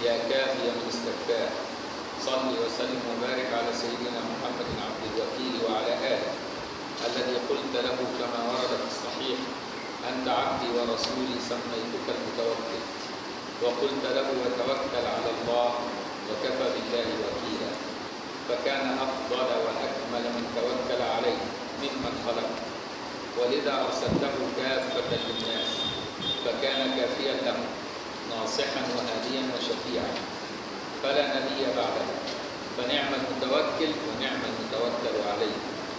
يا كافي من استكفاه صل وسلم وبارك على سيدنا محمد عبد الوكيل وعلى آله الذي قلت له كما ورد في الصحيح أنت عبدي ورسولي سميتك المتوكل وقلت له وتوكل على الله وكفى بالله وكيلا فكان أفضل وأكمل من توكل عليه ممن خلق ولذا أرسلته كافة للناس فكان كافيا له ناصحا وهاديا وشفيعا فلا نبي بعده فنعم المتوكل ونعم المتوكل عليه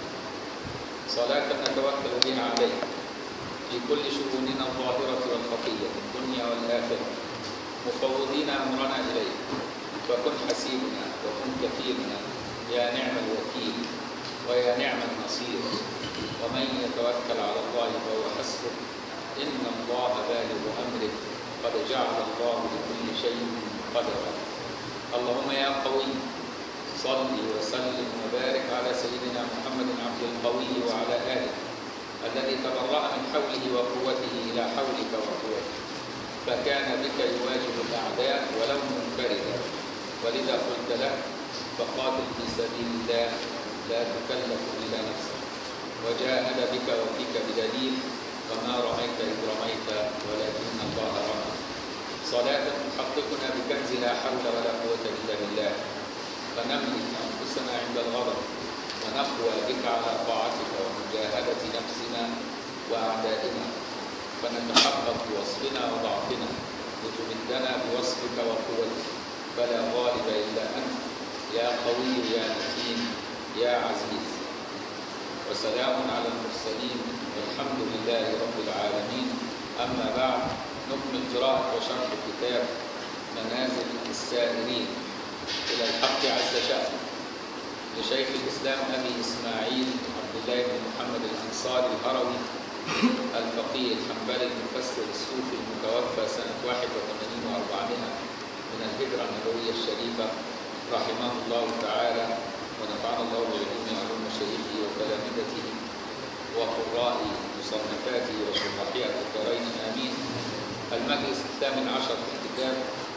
صلاة نتوكل بها عليه في كل شؤوننا الظاهرة والخفية الدنيا والآخرة مفوضين أمرنا إليه فكن حسيبنا وكن كفيلنا يا نعم الوكيل ويا نعم النصير ومن يتوكل على الله فهو حسبه إن الله بالغ أمره قد جعل الله لكل شيء قدرا اللهم يا قوي صل وسلم وبارك على سيدنا محمد عبد القوي وعلى آله الذي تبرأ من حوله وقوته إلى حولك وقوتك فكان بك يواجه الأعداء ولو منفردا ولذا قلت له فقاتل في سبيل الله لا تكلف إلا نفسك وجاهد بك وفيك بدليل وما رميت إذ رميت ولكن الله رمى صلاة تحققنا بكنز لا حول ولا قوة إلا بالله فنملك أنفسنا عند الغضب ونقوى بك على طاعتك ومجاهدة نفسنا وأعدائنا فنتحقق بوصفنا وضعفنا لتمدنا بوصفك وقوتك فلا غالب إلا أنت يا قوي يا متين يا عزيز وسلام على المرسلين والحمد لله رب العالمين أما بعد نكمل قراءة وشرح كتاب منازل السائرين إلى الحق عز شأنه لشيخ الإسلام أبي إسماعيل عبد الله بن محمد الأنصاري الهروي الفقيه الحنبلي المفسر الصوفي المتوفى سنة 81 و400 من الهجرة النبوية الشريفة رحمه الله تعالى ونفعنا الله بعلوم علوم مشايخه وتلامذته وقراء مصنفاته وشرحها في الدارين آمين المجلس الثامن عشر في الكتاب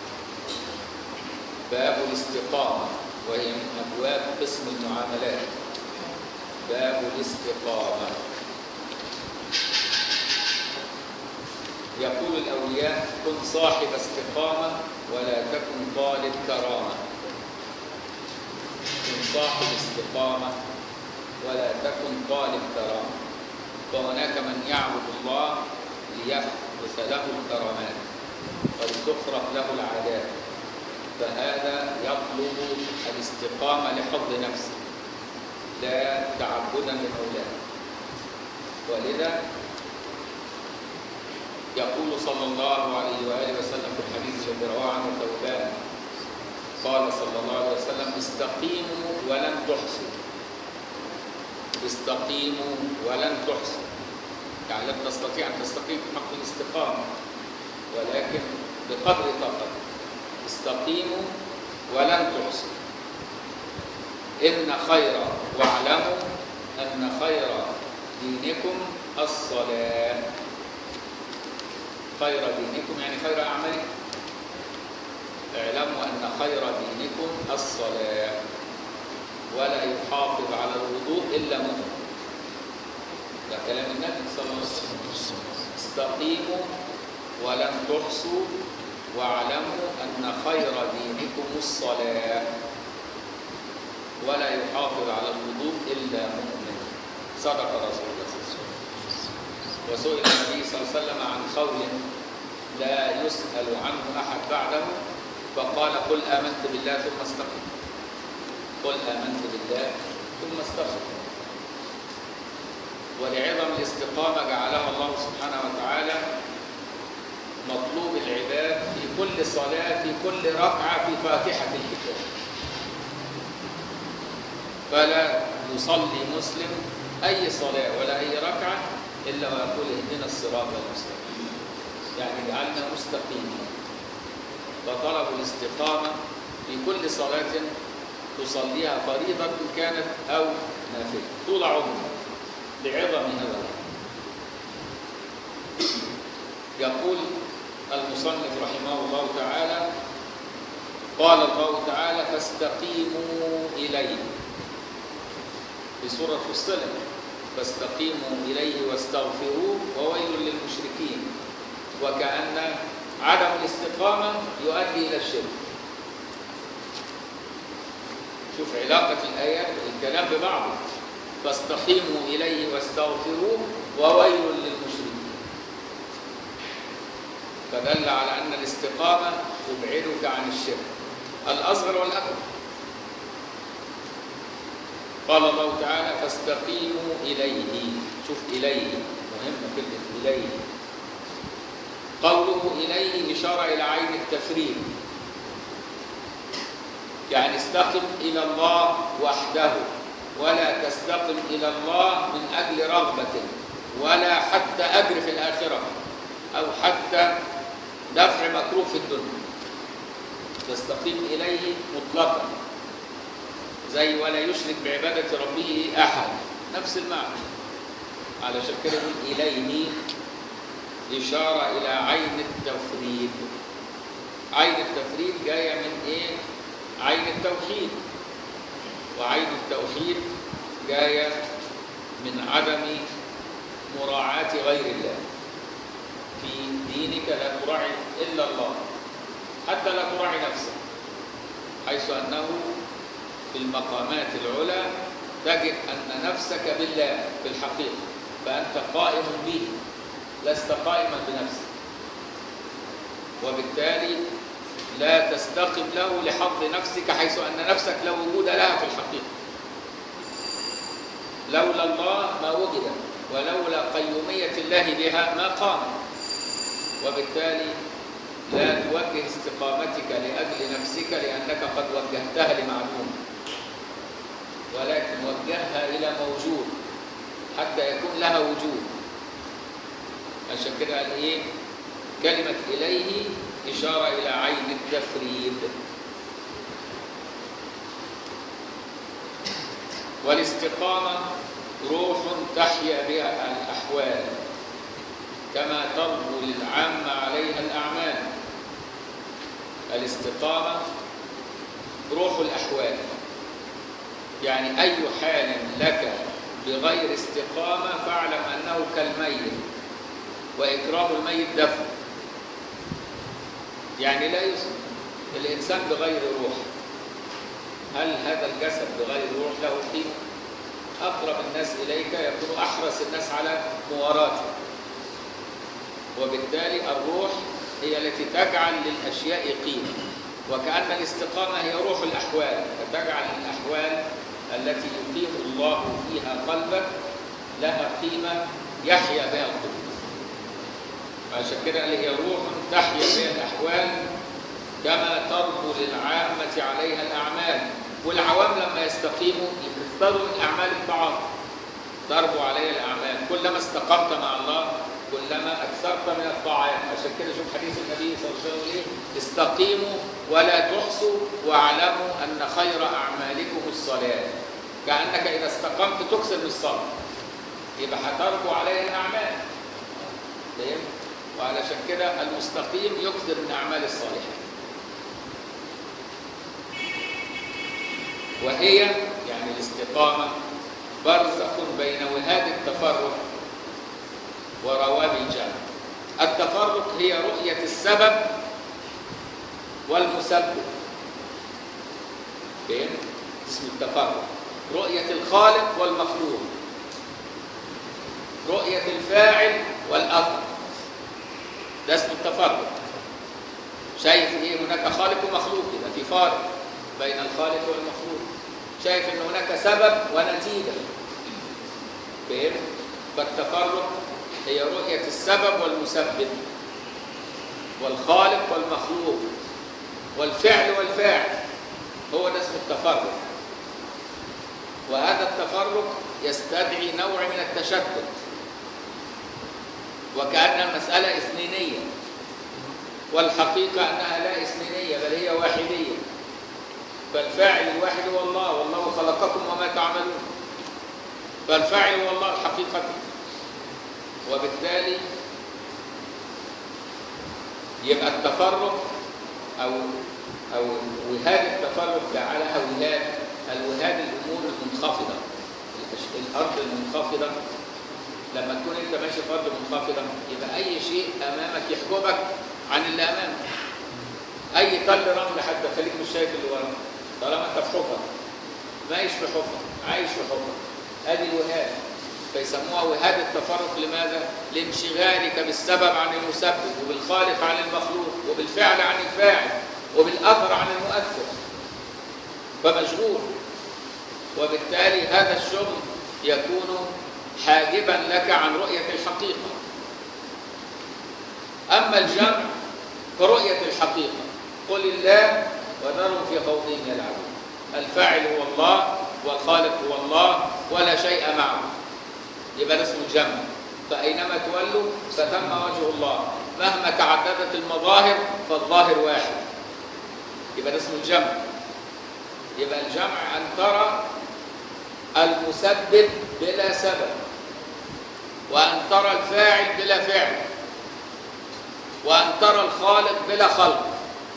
باب الاستقامة وهي من أبواب قسم المعاملات باب الاستقامة يقول الأولياء كن صاحب استقامة ولا تكن طالب كرامة كن صاحب استقامة ولا تكن طالب كرامة فهناك من يعبد الله ليحدث له الكرامات ولتخرق له العادات فهذا يطلب الاستقامة لحفظ نفسه لا تعبدا لمولاه ولذا يقول صلى الله عليه وآله وسلم في الحديث الذي رواه عنه ثوبان قال صلى الله عليه وسلم استقيموا ولن تحصوا استقيموا ولن تحصوا يعني لن تستطيع أن تستقيم في حق الاستقامة ولكن بقدر طاقتك استقيموا ولن تحصوا إن خير واعلموا أن خير دينكم الصلاة خير دينكم يعني خير أعمالكم اعلموا أن خير دينكم الصلاة ولا يحافظ على الوضوء إلا مؤمن ده كلام النبي صلى الله عليه وسلم استقيموا ولن تحصوا واعلموا أن خير دينكم الصلاة ولا يحافظ على الوضوء إلا مؤمن صدق رسول الله صلى الله عليه وسلم وسئل النبي صلى الله عليه وسلم عن قول لا يسأل عنه أحد بعده فقال قل آمنت بالله ثم استقم قل آمنت بالله ثم استقم ولعظم الاستقامة جعلها الله سبحانه وتعالى مطلوب العباد في كل صلاة في كل ركعة في فاتحة الكتاب فلا يصلي مسلم أي صلاة ولا أي ركعة إلا ويقول اهدنا الصراط المستقيم يعني اجعلنا مستقيمين فطلب الاستقامة في كل صلاة تصليها فريضة إن كانت أو نافلة طول عمرك لعظم هذا الأمر يقول المصنف رحمه الله تعالى قال الله تعالى فاستقيموا إليه في سورة فصلت فاستقيموا إليه واستغفروه وويل للمشركين وكأن عدم الاستقامة يؤدي إلى الشرك شوف علاقة الآيات الكلام ببعضه فاستقيموا إليه واستغفروه وويل للمشركين فدل على أن الاستقامة تبعدك عن الشرك الأصغر والأكبر قال الله تعالى فاستقيموا إليه شوف إليه مهمة كلمة إليه قوله إليه إشارة إلى عين التفريد يعني استقم إلى الله وحده ولا تستقم إلى الله من أجل رغبة ولا حتى أجر في الآخرة أو حتى دفع مكروه في الدنيا تستقيم إليه مطلقا زي ولا يشرك بعبادة ربه أحد نفس المعنى علشان كده يقول إليه إشارة إلى عين التفريد عين التفريد جاية من إيه؟ عين التوحيد وعين التوحيد جاية من عدم مراعاة غير الله في دينك لا تراعي إلا الله حتى لا تراعي نفسك حيث أنه في المقامات العلى تجد أن نفسك بالله في الحقيقة فأنت قائم به لست قائما بنفسك وبالتالي لا تستقم له لحظ نفسك حيث أن نفسك لا وجود لها في الحقيقة لولا الله ما وجد ولولا قيومية الله بها ما قام وبالتالي لا توجه استقامتك لأجل نفسك لأنك قد وجهتها لمعلوم ولكن وجهها إلى موجود حتى يكون لها وجود عشان كده قال إيه كلمة إليه إشارة إلى عين التفريد والاستقامة روح تحيا بها الأحوال كما تربو للعامة عليها الأعمال الاستقامة روح الأحوال يعني أي حال لك بغير استقامة فاعلم أنه كالميت وإكرام الميت دفن يعني لا يسلم الإنسان بغير روح هل هذا الجسد بغير روح له قيمة؟ أقرب الناس إليك يكون أحرص الناس على مواراته وبالتالي الروح هي التي تجعل للأشياء قيمة وكأن الاستقامة هي روح الأحوال فتجعل الأحوال التي يقيم الله فيها قلبك لها قيمة يحيا بها القلب عشان كده قال هي روح تحيا بها الأحوال كما تربو للعامة عليها الأعمال والعوام لما يستقيموا يكثروا من أعمال الطاعات تربو عليها الأعمال كلما استقمت مع الله كلما أكثرت من الطاعات عشان كده شوف حديث النبي صلى الله عليه وسلم إيه استقيموا ولا تحصوا واعلموا أن خير أعمالكم الصلاة كأنك إذا استقمت تكسر بالصلاة يبقى هتربو عليها الأعمال فاهم؟ وعلشان كده المستقيم يكثر من أعمال الصالحات وهي يعني الاستقامة برزخ بين وهاد التفرق ورواب الجنة التفرق هي رؤية السبب والمسبب فهم؟ اسم التفرق رؤية الخالق والمخلوق رؤية الفاعل والأثر ده اسم التفرق شايف ايه هناك خالق ومخلوق يبقى في فارق بين الخالق والمخلوق شايف ان هناك سبب ونتيجه فهم فالتفرق هي رؤيه السبب والمسبب والخالق والمخلوق والفعل والفاعل هو ده اسم التفرق وهذا التفرق يستدعي نوع من التشتت وكأن المسألة إثنينية والحقيقة أنها لا إثنينية بل هي واحدية فالفاعل الواحد هو الله والله خلقكم وما تعملون فالفاعل هو الله الحقيقة وبالتالي يبقى التفرق أو أو وهاد التفرق جعلها وهاد الوهاد الأمور المنخفضة الأش- الأرض المنخفضة لما تكون أنت ماشي في أرض منخفضة يبقى أي شيء أمامك يحجبك عن اللي أمامك أي تل رمل حتى خليك مش شايف اللي وراك طالما أنت في حفر مايش في حفر عايش في حفر ادي الوهاد فيسموها وهاد التفرق لماذا؟ لانشغالك بالسبب عن المسبب وبالخالق عن المخلوق وبالفعل عن الفاعل وبالأثر عن المؤثر فمشغول وبالتالي هذا الشغل يكون حاجبا لك عن رؤية الحقيقة أما الجمع فرؤية الحقيقة قل الله وذرهم في خوضهم يلعبون الفاعل هو الله والخالق هو الله ولا شيء معه يبقى ده اسمه الجمع فأينما تولوا فتم وجه الله مهما تعددت المظاهر فالظاهر واحد يبقى ده اسمه الجمع يبقى الجمع أن ترى المسبب بلا سبب وأن ترى الفاعل بلا فعل وأن ترى الخالق بلا خلق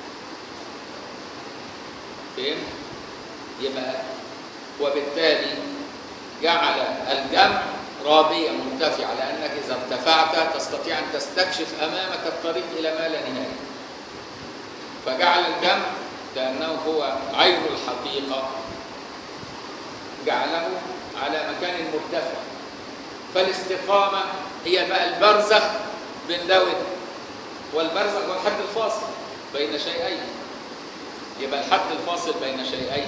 فهمت؟ يبقى وبالتالي جعل الجمع رابية مرتفعة لأنك إذا ارتفعت تستطيع أن تستكشف أمامك الطريق إلى ما لا نهاية فجعل الجمع لأنه هو عين الحقيقة جعله على مكان مرتفع فالاستقامة هي بقى البرزخ بين ده وده والبرزخ هو الحد الفاصل بين شيئين يبقى الحد الفاصل بين شيئين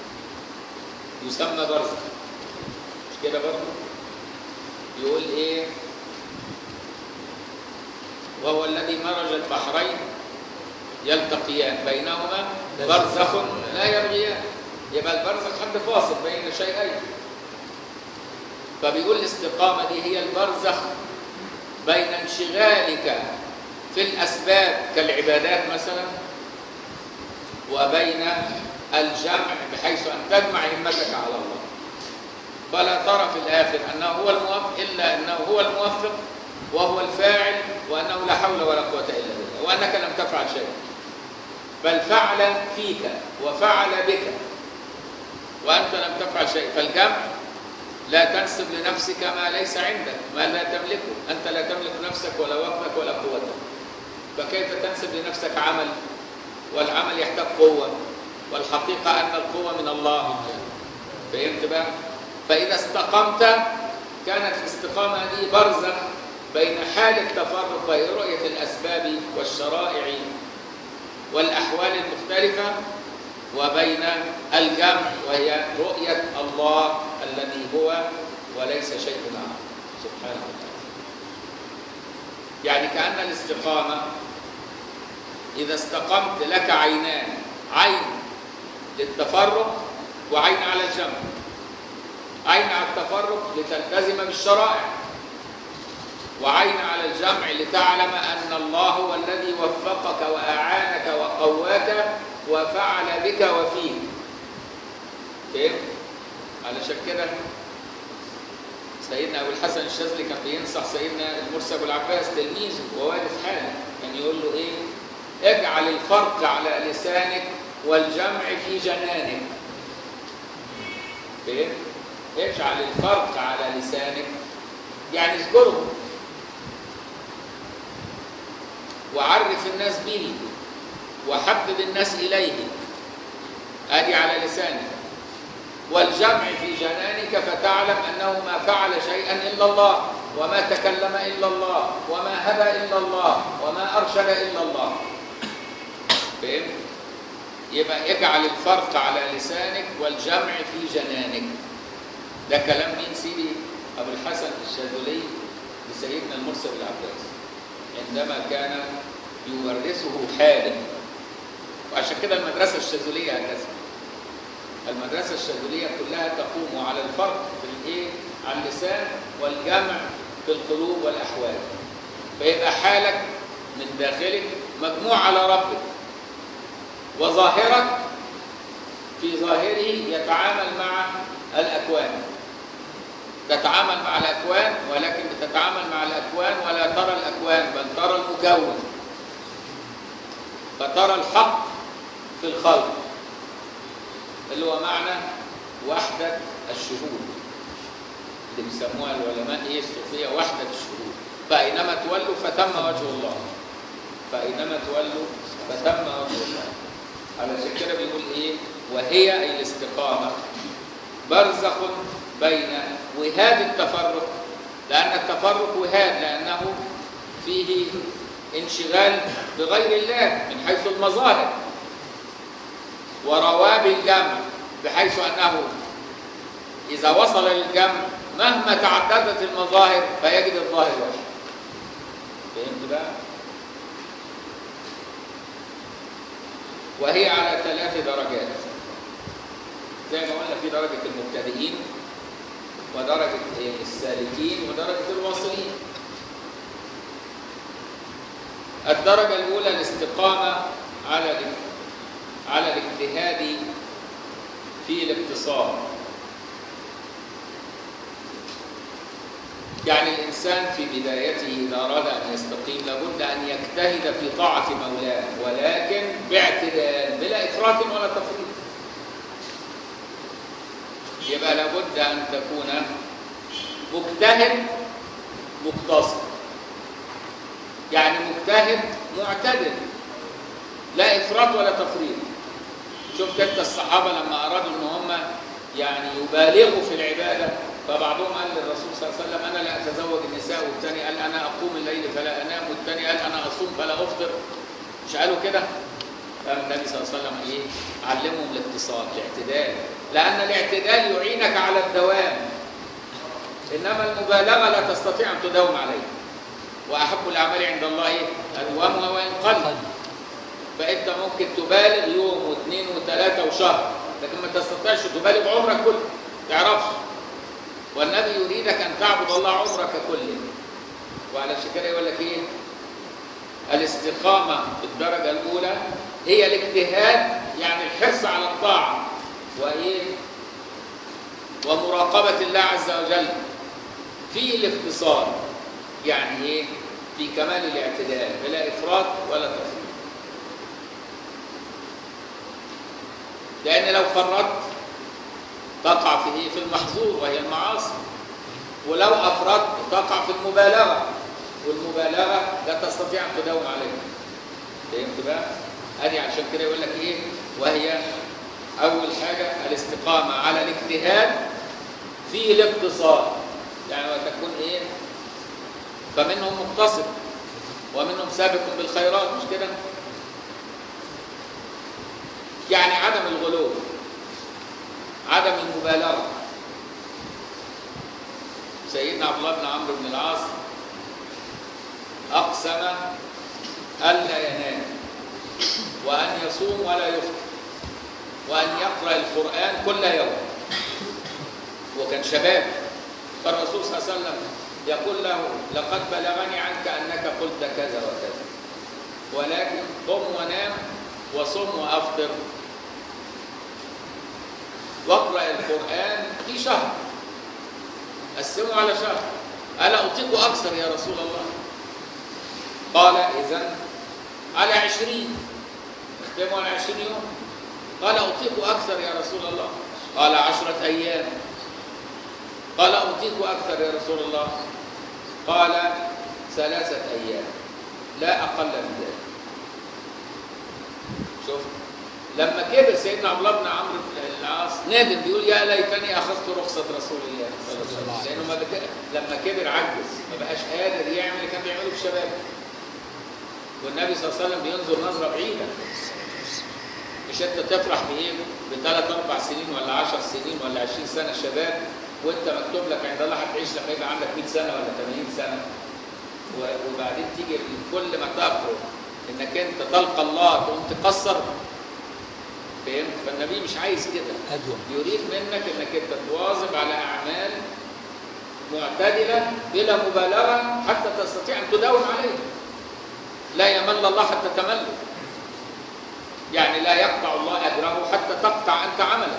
يسمى برزخ مش كده برضه يقول ايه وهو الذي مرج البحرين يلتقيان بينهما برزخ لا يبغيان يبقى البرزخ حد فاصل بين شيئين فبيقول الاستقامة دي هي البرزخ بين انشغالك في الأسباب كالعبادات مثلا وبين الجمع بحيث أن تجمع همتك على الله فلا ترى في الآخر أنه هو الموفق إلا أنه هو الموفق وهو الفاعل وأنه لا حول ولا قوة إلا بالله وأنك لم تفعل شيئا بل فعل فيك وفعل بك وأنت لم تفعل شيء فالجمع لا تنسب لنفسك ما ليس عندك ما لا تملكه أنت لا تملك نفسك ولا وقتك ولا قوتك فكيف تنسب لنفسك عمل والعمل يحتاج قوة والحقيقة أن القوة من الله فهمت بقى؟ فإذا استقمت كانت الاستقامة دي برزخ بين حال التفرق بين رؤية الأسباب والشرائع والأحوال المختلفة وبين الجمع وهي رؤية الله الذي هو وليس شيء معه سبحانه وتعالى يعني كأن الاستقامة إذا استقمت لك عينان عين للتفرق وعين على الجمع عين على التفرق لتلتزم بالشرائع وعين على الجمع لتعلم أن الله هو الذي وفقك وأعانك وقواك وفعل بك وفيك فهمت؟ علشان كده سيدنا أبو الحسن الشاذلي كان بينصح سيدنا المرسي أبو العباس تلميذه وهو واقف حاله كان يقول له إيه؟ اجعل الفرق على لسانك والجمع في جنانك فهمت؟ اجعل الفرق على لسانك يعني اذكره وعرف الناس به وحبب الناس إليه أدي على لسانك والجمع في جنانك فتعلم أنه ما فعل شيئا إلا الله وما تكلم إلا الله وما هدى إلا الله وما أرشد إلا الله فهمت؟ يبقى اجعل الفرق على لسانك والجمع في جنانك ده كلام مين سيدي أبو الحسن الشاذلي لسيدنا المرسل العباس عندما كان يورثه حاله وعشان كده المدرسة الشاذلية هكذا المدرسة الشاذلية كلها تقوم على الفرق في الايه؟ على اللسان والجمع في القلوب والأحوال فيبقى حالك من داخلك مجموع على ربك وظاهرك في ظاهره يتعامل مع الأكوان تتعامل مع الأكوان ولكن بتتعامل مع الأكوان ولا ترى الأكوان بل ترى المكون فترى الحق في الخلق اللي هو معنى وحدة الشهود اللي بيسموها العلماء ايه الصوفية وحدة الشهود فأينما تولوا فتم وجه الله فأينما تولوا فتم وجه الله علشان كده بيقول ايه وهي اي الاستقامة برزخ بين وهاد التفرق لأن التفرق وهاد لأنه فيه انشغال بغير الله من حيث المظاهر ورواب الجمع بحيث أنه إذا وصل للجمع مهما تعددت المظاهر فيجد الظاهر واحد فهمت بقى؟ وهي على ثلاث درجات زي ما قلنا في درجة المبتدئين ودرجة السالكين ودرجة الواصلين الدرجة الأولى الاستقامة على على الاجتهاد في الاقتصاد يعني الإنسان في بدايته إذا أراد أن يستقيم لابد أن يجتهد في طاعة مولاه ولكن باعتدال بلا إفراط ولا تفريط يبقى لابد أن تكون مجتهد مقتصد يعني مجتهد معتدل لا افراط ولا تفريط شفت انت الصحابه لما ارادوا ان هم يعني يبالغوا في العباده فبعضهم قال للرسول صلى الله عليه وسلم انا لا اتزوج النساء والثاني قال انا اقوم الليل فلا انام والثاني قال انا اصوم فلا افطر مش قالوا كده؟ قال النبي صلى الله عليه وسلم ايه؟ علمهم الاقتصاد الاعتدال لان الاعتدال يعينك على الدوام انما المبالغه لا تستطيع ان تداوم عليه واحب الاعمال عند الله ايه؟ ادومها وان قل فانت ممكن تبالغ يوم واثنين وثلاثه وشهر لكن ما تستطيعش تبالغ عمرك كله تعرفش والنبي يريدك ان تعبد الله عمرك كله وعلى كده يقول لك ايه الاستقامه في الدرجه الاولى هي الاجتهاد يعني الحرص على الطاعه وايه ومراقبه الله عز وجل في الاقتصاد يعني ايه في كمال الاعتدال بلا افراط ولا تفريط لان لو فرطت تقع في ايه في المحظور وهي المعاصي ولو افرطت تقع في المبالغه والمبالغه لا تستطيع ان تداوم عليها فهمت بقى ادي عشان كده يقول لك ايه وهي اول حاجه الاستقامه على الاجتهاد في الاقتصاد يعني وتكون ايه فمنهم مقتصد ومنهم سابق بالخيرات مش كده يعني عدم الغلو عدم المبالغه سيدنا عبد الله بن عمرو بن العاص اقسم الا ينام وان يصوم ولا يفطر وان يقرا القران كل يوم وكان شباب فالرسول صلى الله عليه وسلم يقول له لقد بلغني عنك انك قلت كذا وكذا ولكن قم ونام وصم وافطر واقرا القران في شهر قسمه على شهر الا اطيق اكثر يا رسول الله قال اذا على عشرين اختموا على عشرين يوم قال اطيق اكثر يا رسول الله قال عشره ايام قال أطيق أكثر يا رسول الله قال ثلاثة أيام لا أقل من ذلك شوف لما كبر سيدنا عبد الله بن عمرو بن العاص ندم بيقول يا ليتني أخذت رخصة رسول الله صلى الله عليه وسلم لأنه ما بك... لما كبر عجز ما بقاش قادر يعمل اللي كان بيعمله في شبابه والنبي صلى الله عليه وسلم بينظر نظرة بعيدة مش انت تفرح بايه بثلاث اربع سنين ولا 10 سنين ولا 20 سنه شباب وانت مكتوب لك عند الله هتعيش لما يبقى عندك 100 سنه ولا 80 سنه وبعدين تيجي كل ما تقرب انك انت تلقى الله تقوم تقصر فهمت فالنبي مش عايز كده أدوم يريد منك انك انت تواظب على اعمال معتدله بلا مبالغه حتى تستطيع ان تداوم عليه لا يمل الله حتى تمل يعني لا يقطع الله اجره حتى تقطع انت عمله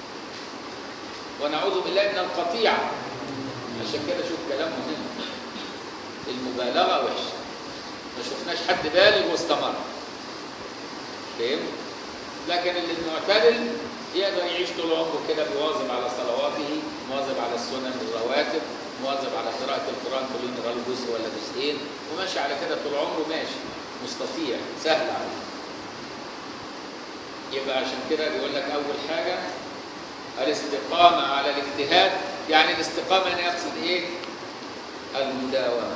ونعوذ بالله من القطيعه عشان كده شوف كلام مهم المبالغه وحشه ما شفناش حد بالغ واستمر فهمت لكن اللي المعتدل يقدر يعيش طول عمره كده بيواظب على صلواته مواظب على السنن الرواتب مواظب على قراءة القرآن كل يوم يقرأ له جزء ولا جزئين وماشي على كده طول عمره ماشي مستطيع سهل عليه يبقى عشان كده بيقول لك أول حاجة الاستقامة على الاجتهاد يعني الاستقامة هنا يقصد إيه؟ المداومة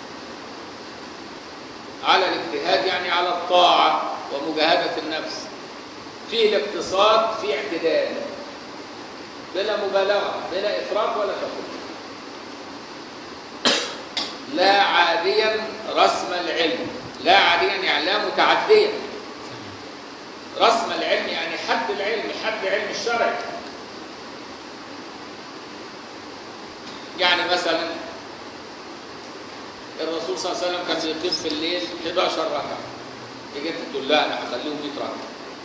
على الاجتهاد يعني على الطاعة ومجاهدة النفس في الاقتصاد في اعتدال بلا مبالغة بلا إفراط ولا تفريط لا عاديا رسم العلم لا عاديا يعني لا متعديا رسم العلم يعني حد العلم حد علم الشرع يعني مثلا الرسول صلى الله عليه وسلم كان بيقيم في الليل 11 ركعه تيجي انت تقول لا انا هخليهم 100 ركعه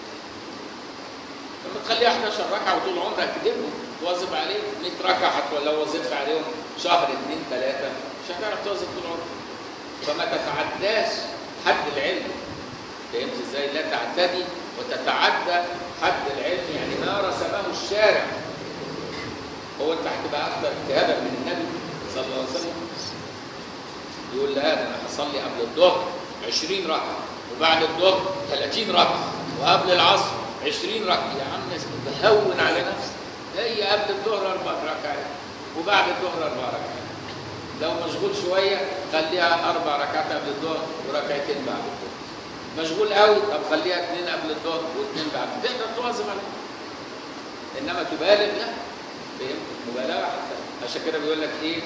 لما تخليها 11 ركعه وطول عمرك تجيبهم تواظب عليهم 100 ركعه حتى لو وظبت عليهم شهر اثنين ثلاثه مش هتعرف تواظب طول عمرك فما تتعداش حد العلم فهمت ازاي؟ لا تعتدي وتتعدى حد العلم يعني ما رسمه الشارع هو انت هتبقى اكثر اجتهادا من النبي صلى الله عليه وسلم يقول لا ده انا هصلي قبل الظهر 20 ركعه وبعد الظهر 30 ركعه وقبل العصر 20 ركعه يا عم بهون على نفسي هي قبل الظهر اربع ركعات وبعد الظهر اربع ركعات لو مشغول شويه خليها اربع ركعات قبل الظهر وركعتين بعد الظهر مشغول قوي طب خليها اثنين قبل الظهر واثنين بعد تقدر تواظب عليها انما تبالغ لا فهمت مبالغه حتى عشان كده بيقول لك ايه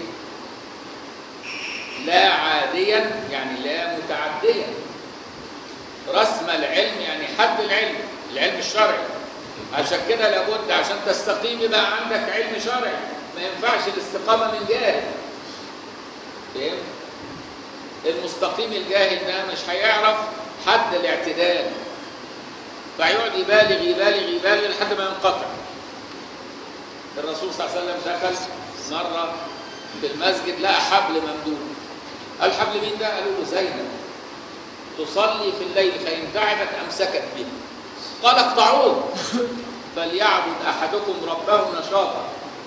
لا عاديا يعني لا متعديا رسم العلم يعني حد العلم العلم الشرعي عشان كده لابد عشان تستقيم يبقى عندك علم شرعي ما ينفعش الاستقامه من جاهل فهمت المستقيم الجاهل ده مش هيعرف حد الاعتدال فيقعد يبالغ يبالغ يبالغ لحد ما ينقطع الرسول صلى الله عليه وسلم دخل مره في المسجد لقى حبل ممدود قال حبل مين ده؟ قالوا له زينب تصلي في الليل فإن تعبت أمسكت به قال اقطعوه فليعبد أحدكم ربه نشاطا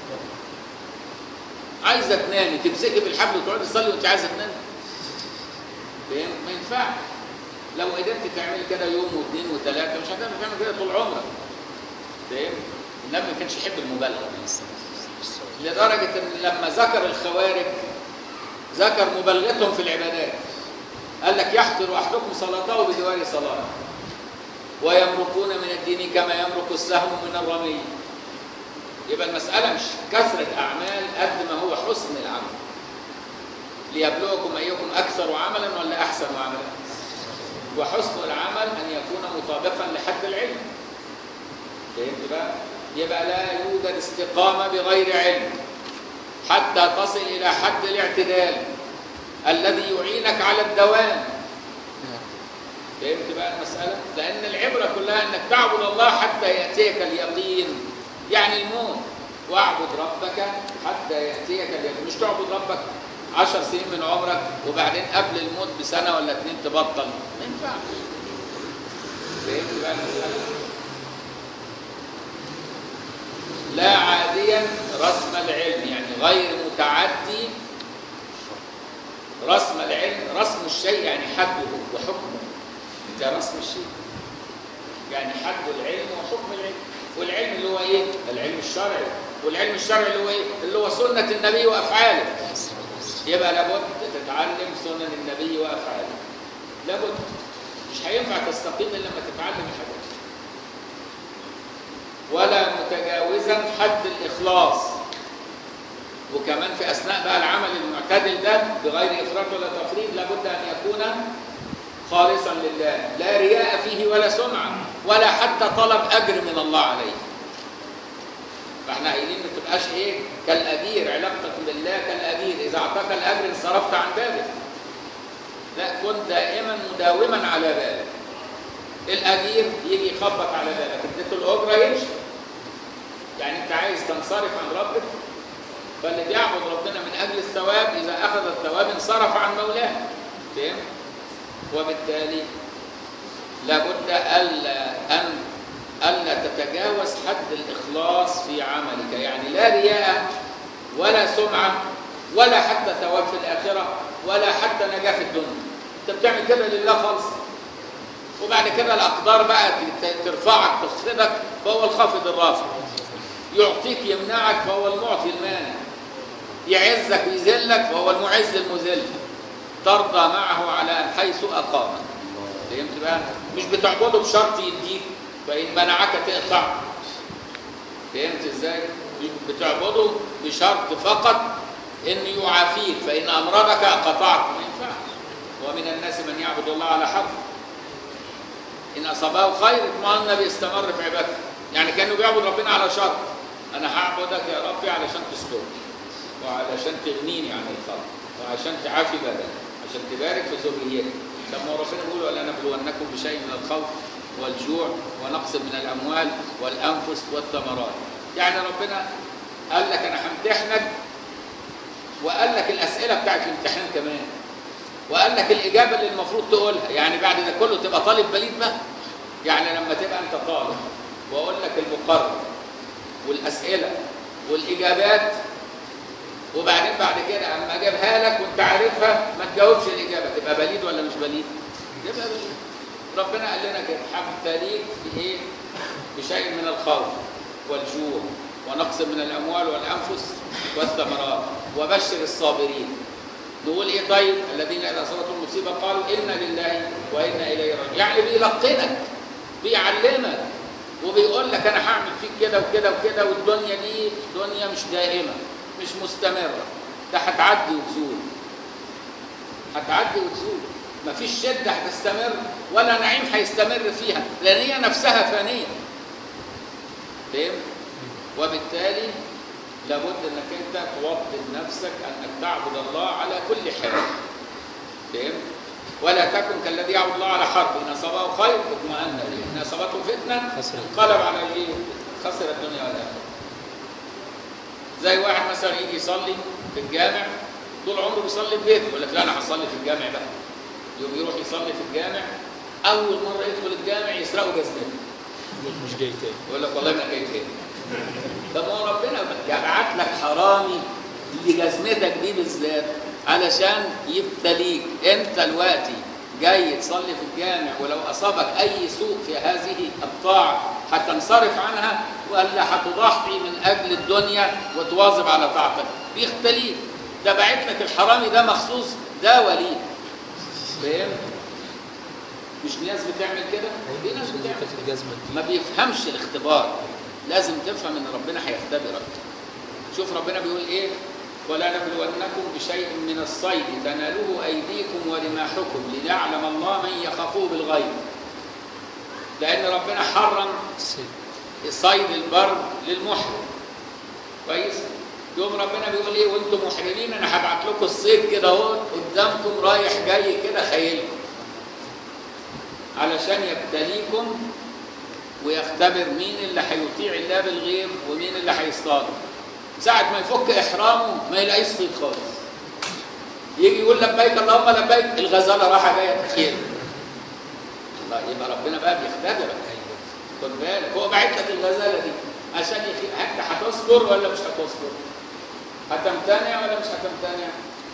عايزة تنامي تمسكي بالحبل وتقعدي تصلي وأنت عايزة تنامي فاهم؟ ما ينفعش لو قدرت تعملي كده يوم واثنين وثلاثة مش هتقدر تعمل كده طول عمرك فاهم؟ النبي ما كانش يحب المبالغة لدرجة إن لما ذكر الخوارج ذكر مبالغتهم في العبادات قال لك يحقر احدكم صلاته بدوار صلاه ويمرقون من الدين كما يمرق السهم من الرمي يبقى المساله مش كثره اعمال قد ما هو حسن العمل ليبلوكم ايكم اكثر عملا ولا احسن عملا وحسن العمل ان يكون مطابقا لحد العلم فهمت بقى يبقى لا يوجد استقامه بغير علم حتى تصل إلى حد الاعتدال الذي يعينك على الدوام فهمت بقى المسألة؟ لأن العبرة كلها أنك تعبد الله حتى يأتيك اليقين يعني الموت واعبد ربك حتى يأتيك اليقين مش تعبد ربك عشر سنين من عمرك وبعدين قبل الموت بسنة ولا اتنين تبطل ما ينفعش فهمت بقى المسألة؟ لا عاديا رسم العلم يعني غير متعدي رسم العلم رسم الشيء يعني حده وحكمه ده رسم الشيء يعني حد العلم وحكم العلم والعلم اللي هو ايه العلم الشرعي والعلم الشرعي اللي هو ايه اللي هو سنة النبي وافعاله يبقى لابد تتعلم سنن النبي وافعاله لابد مش هينفع تستقيم الا لما تتعلم الحاجات ولا متجاوزا حد الإخلاص وكمان في أثناء بقى العمل المعتدل ده بغير إفراط ولا تفريط لابد أن يكون خالصا لله لا رياء فيه ولا سمعة ولا حتى طلب أجر من الله عليه فاحنا قايلين ما تبقاش ايه كالأجير علاقتك بالله كالأجير إذا أعطاك الأجر انصرفت عن بابه لا كن دائما مداوما على بابه الأجير يجي يخبط على بابك اديته الأجرة يمشي يعني أنت عايز تنصرف عن ربك فاللي بيعبد ربنا من أجل الثواب إذا أخذ الثواب انصرف عن مولاه فهم؟ وبالتالي لابد ألا أن ألا تتجاوز حد الإخلاص في عملك يعني لا رياء ولا سمعة ولا حتى ثواب في الآخرة ولا حتى نجاة في الدنيا أنت بتعمل كده لله خالص وبعد كده الأقدار بقى ت- ترفعك تخفضك فهو الخافض الرافع يعطيك يمنعك فهو المعطي المانع يعزك ويذلك فهو المعز المذل ترضى معه على حيث أقامك فهمت بقى؟ مش بتعبده بشرط يديك فإن منعك تقطع فهمت ازاي؟ بتعبده بشرط فقط انه يعافيك فإن أمرضك قطعت ما ينفعش ومن الناس من يعبد الله على حرف إن أصابه خير اطمأن بيستمر في عبادته يعني كأنه بيعبد ربنا على شرط أنا هعبدك يا ربي علشان تستر وعلشان تغنيني عن الخلق وعشان تعافي بدني عشان تبارك في ذريتي طب ما هو ربنا بيقول ولنبلونكم بشيء من الخوف والجوع ونقص من الاموال والانفس والثمرات يعني ربنا قال لك انا همتحنك وقال لك الاسئله بتاعت الامتحان كمان وقال لك الاجابه اللي المفروض تقولها يعني بعد ده كله تبقى طالب بليد بقى يعني لما تبقى انت طالب واقول لك المقرر والاسئله والاجابات وبعدين بعد كده اما اجيبها لك وانت عارفها ما تجاوبش الاجابه تبقى بليد ولا مش بليد؟ تبقى بليد ربنا قال لنا كده حبتليك بايه؟ بشيء من الخوف والجوع ونقص من الاموال والانفس والثمرات وبشر الصابرين نقول ايه طيب الذين اذا اصابتهم مصيبه قالوا انا لله وانا اليه راجعون يعني بيلقنك بيعلمك وبيقول لك انا هعمل فيك كده وكده وكده والدنيا دي دنيا مش دائمه مش مستمره ده هتعدي وتزول هتعدي وتزول مفيش شده هتستمر ولا نعيم هيستمر فيها لان هي نفسها فانيه فهمت وبالتالي لابد انك انت توطن نفسك انك تعبد الله على كل حال فهمت ولا تكن كالذي يعبد الله على حرف ان اصابه خير اطمأن به ان اصابته فتنه خسر. انقلب على وجهه خسر الدنيا والاخره زي واحد مثلا يجي يصلي في الجامع طول عمره بيصلي في بيته يقول لك لا انا هصلي في الجامع بقى يوم يروح يصلي في الجامع اول مره يدخل الجامع يسرقوا جزمته مش جاي تاني يقول لك والله ما جاي تاني طب ما هو ربنا يبعت لك حرامي لجزمتك دي بالذات علشان يبتليك انت دلوقتي جاي تصلي في الجامع ولو اصابك اي سوء في هذه الطاعه هتنصرف عنها ولا هتضحي من اجل الدنيا وتواظب على طاعتك بيختليك ده بعت لك الحرامي ده مخصوص ده وليد فهمت مش ناس بتعمل كده في ناس بتعمل كانت كده الجزمة دي ما بيفهمش الاختبار لازم تفهم ان ربنا هيختبرك شوف ربنا بيقول ايه ولا نبلونكم بشيء من الصيد تناله ايديكم ورماحكم ليعلم الله من يخافه بالغيب لان ربنا حرم السيد صيد البر للمحرم كويس يوم ربنا بيقول ايه وانتم محرمين انا هبعت لكم الصيد كده اهو قدامكم رايح جاي كده خيلكم علشان يبتليكم ويختبر مين اللي هيطيع الله بالغيب ومين اللي هيصطاد ساعة ما يفك إحرامه ما يلاقيش صيد خالص يجي يقول لبيك اللهم لبيك الغزالة راحة جاية تخيل الله يبقى ربنا بقى بيختبرك خد بالك هو باعت لك الغزالة دي عشان يخي... انت هتصبر ولا مش هتصبر؟ هتمتنع ولا مش هتمتنع؟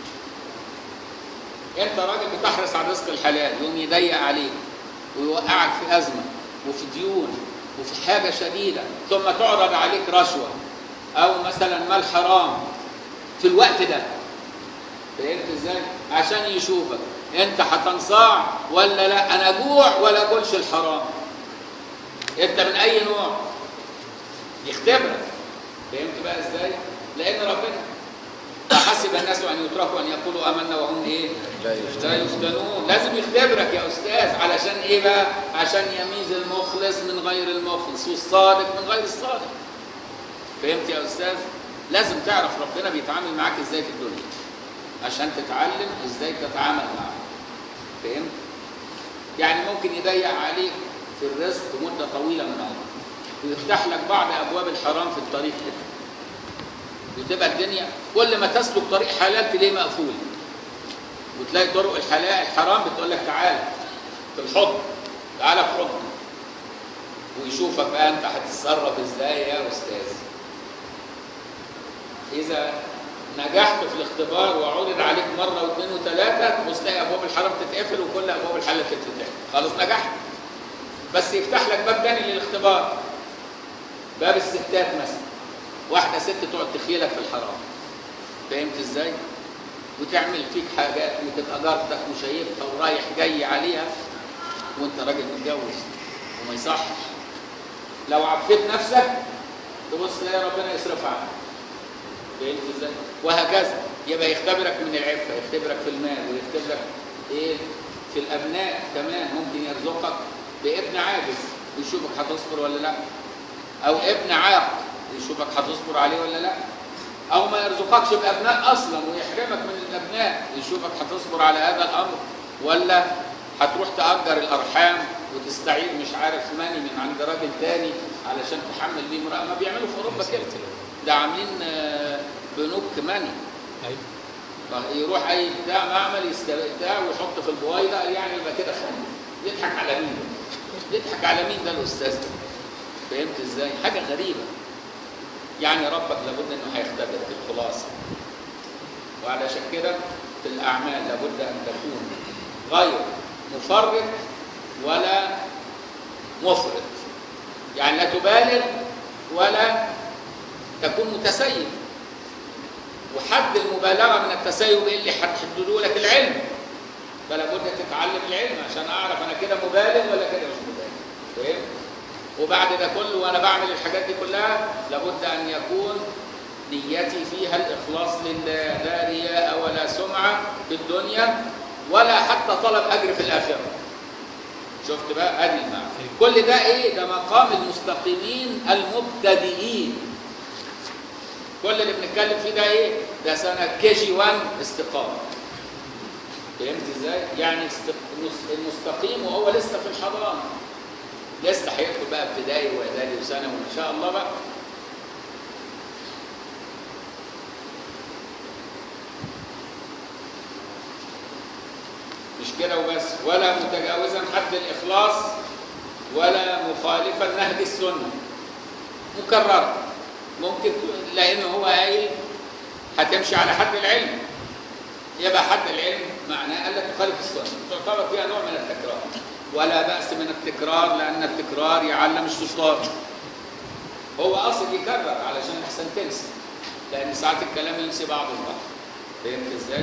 انت راجل بتحرص على الرزق الحلال يقوم يضيق عليك ويوقعك في ازمه وفي ديون وفي حاجه شديده ثم تعرض عليك رشوه او مثلا مال حرام في الوقت ده فهمت ازاي؟ عشان يشوفك انت هتنصاع ولا لا انا جوع ولا اكلش الحرام انت من اي نوع؟ يختبرك فهمت بقى ازاي؟ لان ربنا حسب الناس ان يتركوا ان يقولوا امنا وهم ايه؟ لا يفتنون لازم يختبرك يا استاذ علشان ايه بقى؟ عشان يميز المخلص من غير المخلص والصادق من غير الصادق فهمت يا استاذ؟ لازم تعرف ربنا بيتعامل معاك ازاي في الدنيا عشان تتعلم ازاي تتعامل معاه فهمت؟ يعني ممكن يضيق عليك في الرزق مده طويله من عمرك ويفتح لك بعض ابواب الحرام في الطريق كده وتبقى الدنيا كل ما تسلك طريق حلال تلاقيه مقفول وتلاقي طرق الحلال الحرام بتقول لك تعالى في الحضن تعالى في حضن ويشوفك بقى انت هتتصرف ازاي يا استاذ اذا نجحت في الاختبار وعرض عليك مره واثنين وثلاثه تبص تلاقي ابواب الحرم تتقفل وكل ابواب الحل تتفتح خلاص نجحت بس يفتح لك باب تاني للاختبار باب الستات مثلا واحده ست تقعد تخيلك في الحرام فهمت ازاي؟ وتعمل فيك حاجات وتبقى جارتك وشايفها ورايح جاي عليها وانت راجل متجوز وما يصحش لو عفيت نفسك تبص تلاقي ربنا يصرف عنك فهمت ازاي؟ وهكذا يبقى يختبرك من العفه يختبرك في المال ويختبرك ايه في الابناء كمان ممكن يرزقك بابن عاجز ويشوفك هتصبر ولا لا او ابن عاق يشوفك هتصبر عليه ولا لا او ما يرزقكش بابناء اصلا ويحرمك من الابناء يشوفك هتصبر على هذا الامر ولا هتروح تاجر الارحام وتستعير مش عارف ماني من عند راجل تاني علشان تحمل بيه امراه ما بيعملوا في اوروبا كده ده عاملين آه، بنوك ماني ايوه يروح اي بتاع معمل يست- بتاع ويحط في البويضه قال يعني يبقى كده خان يضحك على مين ده؟ يضحك على مين ده الاستاذ ده فهمت ازاي حاجه غريبه يعني ربك لابد انه هيختبرك الخلاصه وعلشان كده في الاعمال لابد ان تكون غير مفرط ولا مفرط يعني لا تبالغ ولا تكون متسيب وحد المبالغه من التسيب ايه اللي هتحدده لك العلم فلا بد تتعلم العلم عشان اعرف انا كده مبالغ ولا كده مش مبالغ فاهم وبعد ده كله وانا بعمل الحاجات دي كلها لابد ان يكون نيتي فيها الاخلاص لله لا رياء ولا سمعه في الدنيا ولا حتى طلب اجر في الاخره شفت بقى ادي المعنى كل ده ايه ده مقام المستقيمين المبتدئين كل اللي بنتكلم فيه ده ايه ده سنه كي جي 1 استقامه فهمت ازاي يعني است- المس- المستقيم وهو لسه في الحضانه لسه هيدخل بقى ابتدائي واعدادي وثانوي وان شاء الله بقى مش كده وبس ولا متجاوزا حد الاخلاص ولا مخالفا نهج السنه مكرر ممكن ت- لان هو قايل هتمشي على حد العلم يبقى حد العلم معناه الا تخالف السنه تعتبر فيها نوع من التكرار ولا باس من التكرار لان التكرار يعلم الشطار هو اصل يكرر علشان احسن تنسى لان ساعات الكلام ينسي بعض البعض فهمت ازاي؟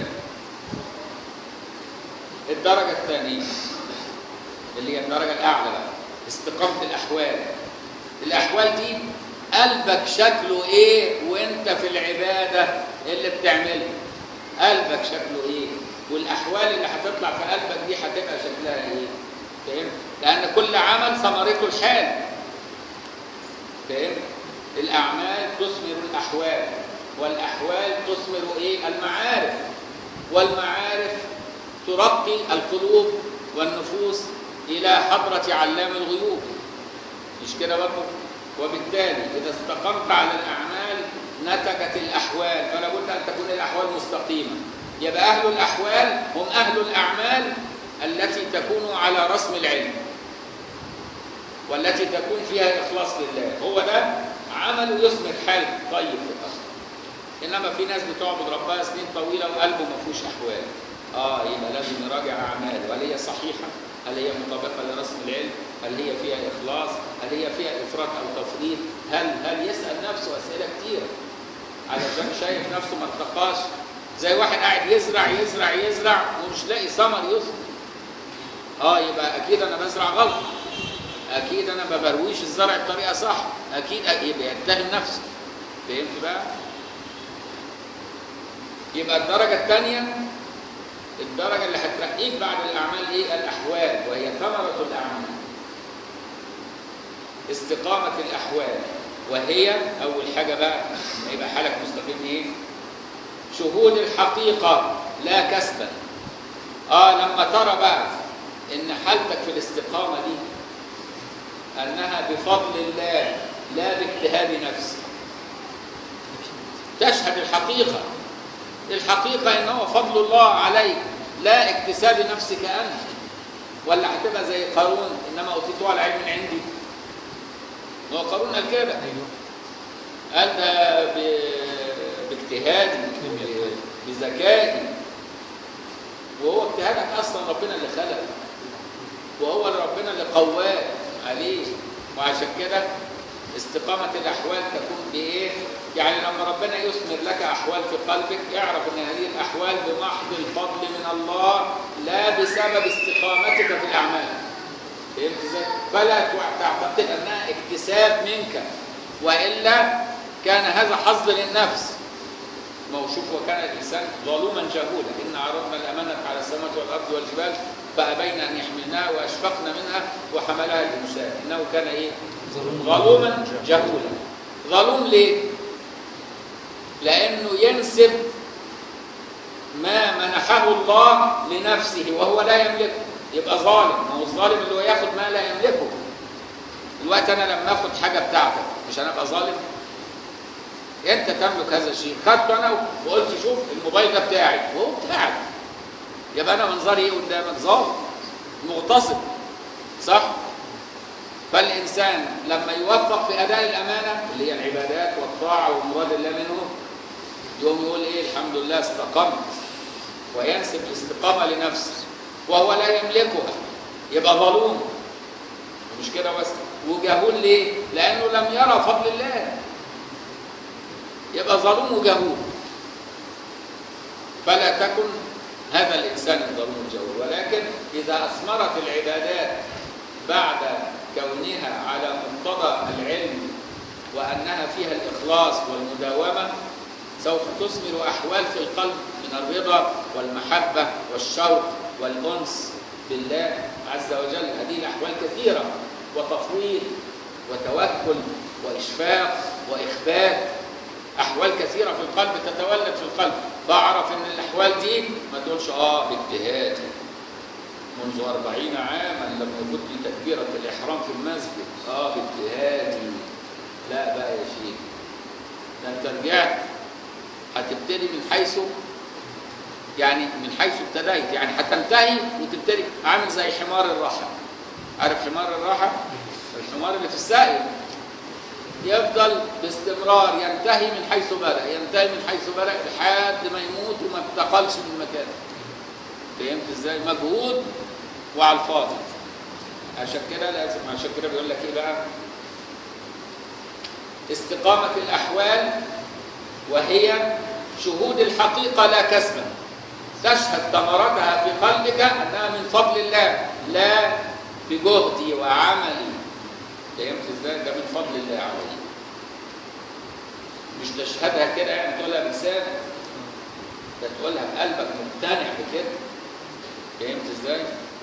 الدرجه الثانيه اللي هي الدرجه الاعلى بقى استقامه الاحوال الاحوال دي قلبك شكله ايه وانت في العباده اللي بتعملها قلبك شكله ايه والاحوال اللي هتطلع في قلبك دي هتبقى شكلها ايه فهمت لان كل عمل ثمرته الحال فهمت الاعمال تثمر الاحوال والاحوال تثمر ايه المعارف والمعارف ترقي القلوب والنفوس الى حضره علام الغيوب مش كده برضه وبالتالي اذا استقمت على الاعمال نتجت الاحوال فلا بد ان تكون الاحوال مستقيمه يبقى اهل الاحوال هم اهل الاعمال التي تكون على رسم العلم والتي تكون فيها اخلاص لله هو ده عمله يثمر حال طيب في الاصل انما في ناس بتعبد ربها سنين طويله وقلبه ما فيهوش احوال اه يبقى لازم نراجع اعماله هل هي صحيحه هل هي مطابقه لرسم العلم هل هي فيها اخلاص هل هي فيها افراط او تفريط هل هل يسال نفسه اسئله كتيره علشان شايف نفسه ما ارتقاش زي واحد قاعد يزرع يزرع يزرع ومش لاقي ثمر يثمر اه يبقى اكيد انا بزرع غلط اكيد انا ما برويش الزرع بطريقه صح اكيد يبقى يتهم نفسه فهمت بقى يبقى الدرجه الثانيه الدرجه اللي هترقيك بعد الاعمال ايه الاحوال وهي ثمره الاعمال استقامه الاحوال وهي اول حاجه بقى ما يبقى حالك مستقيم ايه شهود الحقيقه لا كسبا اه لما ترى بقى ان حالتك في الاستقامه دي انها بفضل الله لا باجتهاد نفسك تشهد الحقيقه الحقيقه انه فضل الله عليك لا اكتساب نفسك انت ولا هتبقى زي قارون انما اوتيته على علم عندي ما هو قارون قال كده ايوه قال ده ب- باجتهادي ب- بذكائي وهو اجتهادك اصلا ربنا اللي خلقه وهو اللي ربنا اللي قواه عليه وعشان كده استقامة الأحوال تكون بإيه؟ يعني لما ربنا يثمر لك أحوال في قلبك اعرف أن هذه الأحوال بمحض الفضل من الله لا بسبب استقامتك في الأعمال. فهمت ازاي؟ فلا تعتقد أنها اكتساب منك وإلا كان هذا حظ للنفس. ما هو شوف وكان الإنسان ظلوما جهولا إن عرضنا الأمانة على السماوات والأرض والجبال فأبين أن يحملناها وأشفقن منها وحملها الإنسان إنه كان إيه؟ ظلوما جهولا ظلوم ليه؟ لأنه ينسب ما منحه الله لنفسه وهو لا يملكه يبقى ظالم ما هو الظالم اللي هو ياخد ما لا يملكه الوقت أنا لما آخد حاجة بتاعتك مش أنا أبقى ظالم؟ أنت تملك هذا الشيء خدته أنا وقلت شوف الموبايل ده بتاعي وهو بتاعك يبقى أنا منظري إيه قدامك؟ ظالم مغتصب صح؟ فالإنسان لما يوفق في أداء الأمانة اللي هي العبادات والطاعة ومراد الله منه يقوم يقول إيه الحمد لله استقمت وينسب الاستقامة لنفسه وهو لا يملكها يبقى ظلوم مش كده بس وجهول ليه؟ لأنه لم يرى فضل الله يبقى ظلوم وجهول فلا تكن هذا الإنسان الظلوم الجهول ولكن إذا أثمرت العبادات بعد كونها على مقتضى العلم وأنها فيها الإخلاص والمداومة سوف تثمر أحوال في القلب من الرضا والمحبة والشوق والأنس بالله عز وجل هذه الأحوال كثيرة وتفويض وتوكل وإشفاق وإخبات أحوال كثيرة في القلب تتولد في القلب فأعرف أن الأحوال دي ما تقولش آه باجتهادي منذ أربعين عاما لم يفوت لي تكبيرة الإحرام في المسجد آه باجتهادي لا بقى يا شيخ ده أنت رجعت هتبتدي من حيث يعني من حيث ابتديت يعني هتنتهي وتبتدي عامل زي حمار الراحة عارف حمار الراحة؟ الحمار اللي في السائل يفضل باستمرار ينتهي من حيث بدأ ينتهي من حيث بدأ لحد ما يموت وما انتقلش من مكانه فهمت ازاي؟ مجهود وعلى الفاضي عشان كده لازم عشان كده بيقول لك ايه بقى؟ استقامة الأحوال وهي شهود الحقيقة لا كسبا تشهد ثمرتها في قلبك أنها من فضل الله لا بجهدي وعملي فهمت ازاي؟ ده من فضل الله علي مش تشهدها كده يعني تقولها بلسانك ده تقولها بقلبك مقتنع بكده فهمت ازاي؟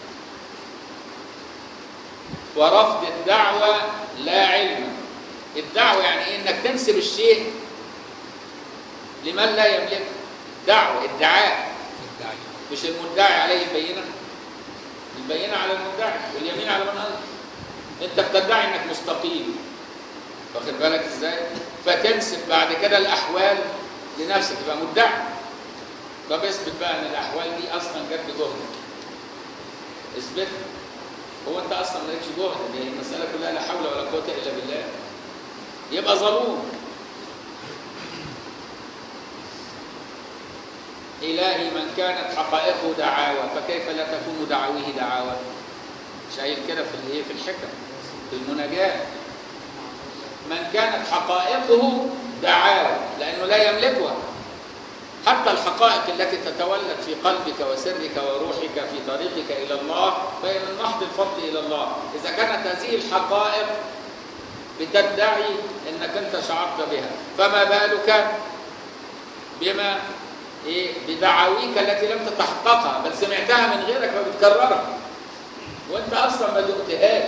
ورفض الدعوة لا علما الدعوة يعني ايه؟ انك تنسب الشيء لمن لا يملكه دعوة ادعاء الداعي مش المدعي عليه البينة البينة على المدعي واليمين على من أنكر انت بتدعي انك مستقيم واخد بالك ازاي فتنسب بعد كده الاحوال لنفسك تبقى مدعي طب اثبت بقى ان الاحوال دي اصلا جت بجهدك اثبت هو انت اصلا مالكش جهد دي المساله كلها لا حول ولا قوه الا بالله يبقى ظلوم إلهي من كانت حقائقه دعاوى فكيف لا تكون دعاويه دعاوى مش قايل كده في الايه في الحكم في المناجاة من كانت حقائقه دعاوى لأنه لا يملكها حتى الحقائق التي تتولد في قلبك وسرك وروحك في طريقك إلى الله فهي من محض الفضل إلى الله إذا كانت هذه الحقائق بتدعي أنك أنت شعرت بها فما بالك بما إيه بدعاويك التي لم تتحققها بل سمعتها من غيرك فبتكررها وانت اصلا ما دقتهاش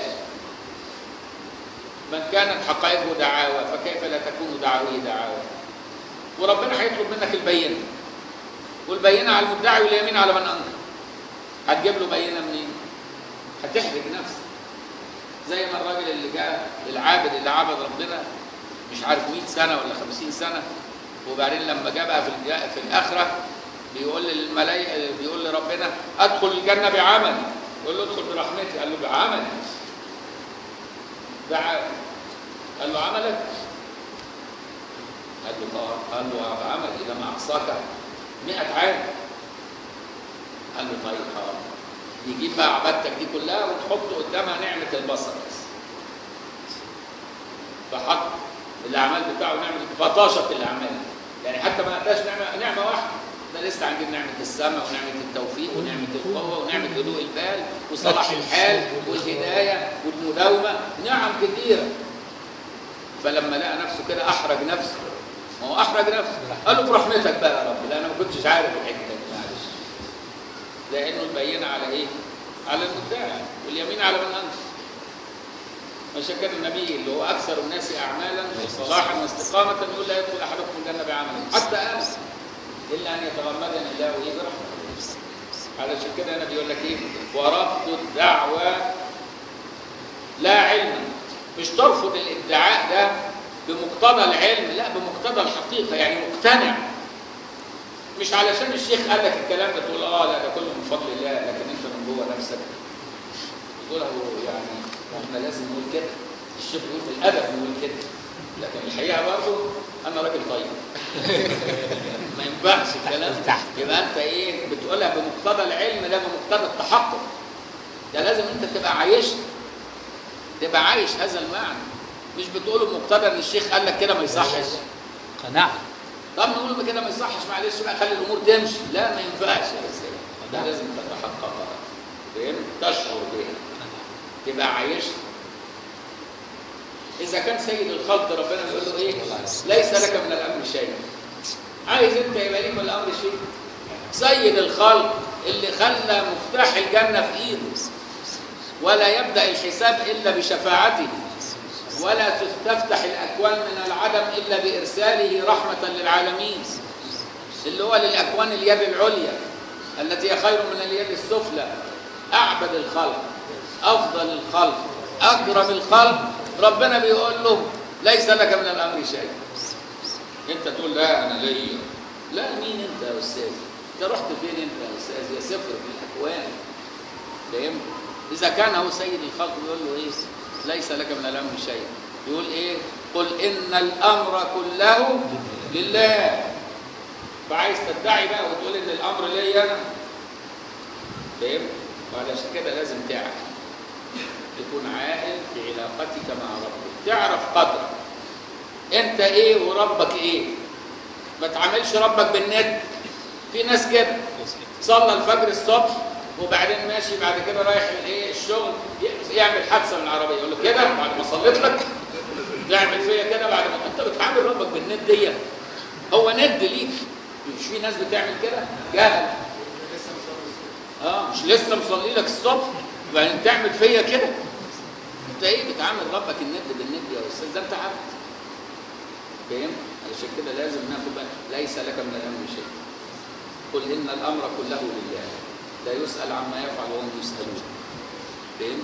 من كانت حقائقه دعاوى فكيف لا تكون دعاويه دعاوى وربنا هيطلب منك البينه والبينه على المدعي واليمين على من انكر هتجيب له بينه منين هتحرج نفسك زي ما الراجل اللي جاء العابد اللي عبد ربنا مش عارف 100 سنه ولا 50 سنه وبعدين لما جاء بقى في الج- في الاخره بيقول للملائكه بيقول لربنا ادخل الجنه بعملي يقول له ادخل برحمتي قال له بعملي بعمل قال له عملك قال له اه قال له عمل اذا ما احصاك 100 عام قال له طيب اه يجيب بقى عبادتك دي كلها وتحط قدامها نعمه البصر بس فحط الاعمال بتاعه نعمه فطاشت الاعمال يعني حتى ما اتاش نعمه نعمه واحده ده لسه عندنا نعمه السمع ونعمه التوفيق ونعمه القوه ونعمه هدوء البال وصلاح الحال والهدايه والمداومه نعم كثيره فلما لقى نفسه كده احرج نفسه ما هو احرج نفسه قال له برحمتك بقى يا رب لان انا ما كنتش عارف الحكمه دي معلش لانه البينه على ايه؟ على المدعي واليمين على من انكر عشان كده النبي اللي هو اكثر الناس اعمالا وصلاحا واستقامه يقول لا يدخل احدكم الجنه بعمله حتى انا الا ان يتغمدني الله ايه برحمته علشان كده انا بيقول لك ايه ورفض الدعوه لا علما مش ترفض الادعاء ده بمقتضى العلم لا بمقتضى الحقيقه يعني مقتنع مش علشان الشيخ قال لك الكلام ده تقول اه لا ده كله من فضل الله لكن انت من جوه نفسك تقول له يعني احنا لازم نقول كده الشيخ يقول بالادب نقول كده لكن الحقيقه برضه انا راجل طيب ما ينفعش الكلام يبقى انت ايه بتقولها بمقتضى العلم لا بمقتضى التحقق ده لازم انت تبقى عايش تبقى عايش هذا المعنى مش بتقوله بمقتضى ان الشيخ قال لك كده ما يصحش قناعة طب نقول كده ما يصحش معلش بقى خلي الامور تمشي لا ما ينفعش يا سيدي ده لازم تتحققها فهمت تشعر بيها تبقى عايش اذا كان سيد الخلق ربنا بيقول له ايه ليس لك من الامر شيء عايز انت يبقى ليك من الامر شيء سيد الخلق اللي خلى مفتاح الجنه في ايده ولا يبدا الحساب الا بشفاعته ولا تفتح الاكوان من العدم الا بارساله رحمه للعالمين اللي هو للاكوان اليد العليا التي هي خير من اليد السفلى اعبد الخلق افضل الخلق اكرم الخلق ربنا بيقول له ليس لك من الامر شيء انت تقول لا انا ليا لا مين انت يا استاذ انت رحت فين انت يا استاذ يا سفر في الاكوان فهمت اذا كان هو سيد الخلق بيقول له ايه ليس لك من الامر شيء يقول ايه قل ان الامر كله لله فعايز تدعي بقى وتقول ان الامر ليا انا فهمت وعلشان كده لازم تعرف تكون عاقل في علاقتك مع ربك تعرف قدرك انت ايه وربك ايه ما تعاملش ربك بالند في ناس كده صلى الفجر الصبح وبعدين ماشي بعد كده رايح الايه الشغل يعمل حادثه من العربيه يقول له كده بعد ما صليت لك تعمل فيا كده بعد ما انت بتعامل ربك بالند دي هو ند ليك مش في ناس بتعمل كده جهل اه مش لسه مصلي لك الصبح وبعدين تعمل فيا كده انت ايه بتعامل ربك الند بالند يا استاذ ده انت عبد فاهم علشان كده لازم ناخد بالنا ليس لك من الامر شيء قل ان الامر كله لله لا يسال عما يفعل وهم يسالون فاهم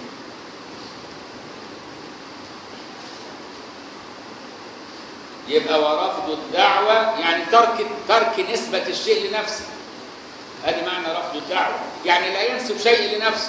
يبقى ورفض الدعوة يعني ترك ترك نسبة الشيء لنفسه. هذه معنى رفض الدعوة، يعني لا ينسب شيء لنفسه.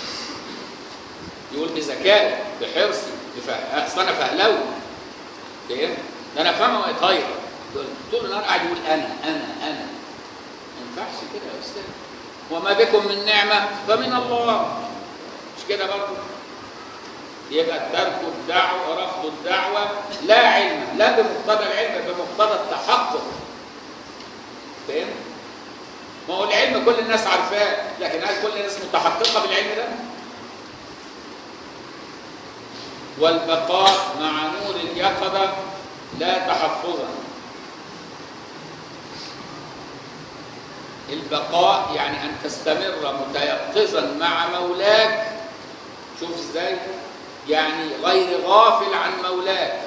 يقول بذكائي بحرصي بفه... اصل انا فهلوي. فاهم؟ ده انا فاهمه ويطير. طول النهار قاعد يقول انا انا انا. ما ينفعش كده يا استاذ. وما بكم من نعمة فمن الله. مش كده برضه؟ يبقى ترك الدعوة ورفض الدعوة لا علم لا بمقتضى العلم بمقتضى التحقق فاهم؟ ما هو العلم كل الناس عارفاه لكن هل كل الناس متحققة بالعلم ده؟ والبقاء مع نور اليقظة لا تحفظا البقاء يعني أن تستمر متيقظا مع مولاك شوف ازاي يعني غير غافل عن مولاك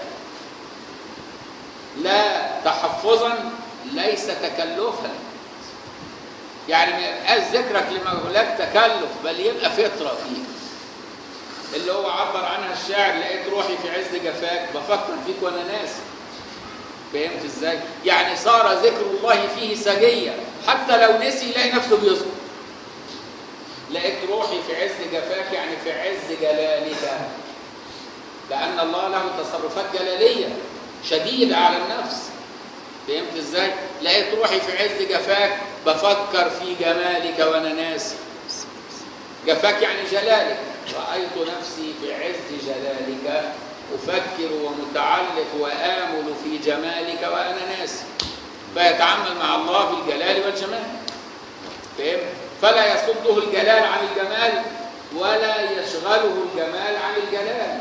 لا تحفظا ليس تكلفا يعني ما يبقاش ذكرك لمولاك تكلف بل يبقى فطره فيك اللي هو عبر عنها الشاعر لقيت روحي في عز جفاك بفكر فيك وانا ناسي فهمت ازاي؟ يعني صار ذكر الله فيه سجيه حتى لو نسي يلاقي نفسه بيذكر لقيت روحي في عز جفاك يعني في عز جلالك لأن الله له تصرفات جلالية شديدة على النفس فهمت ازاي؟ لقيت روحي في عز جفاك بفكر في جمالك وانا ناسي جفاك يعني جلالك رأيت نفسي في عز جلالك أفكر ومتعلق وآمل في جمالك وأنا ناسي فيتعامل مع الله بالجلال والجمال فهم؟ فلا يصده الجلال عن الجمال ولا يشغله الجمال عن الجلال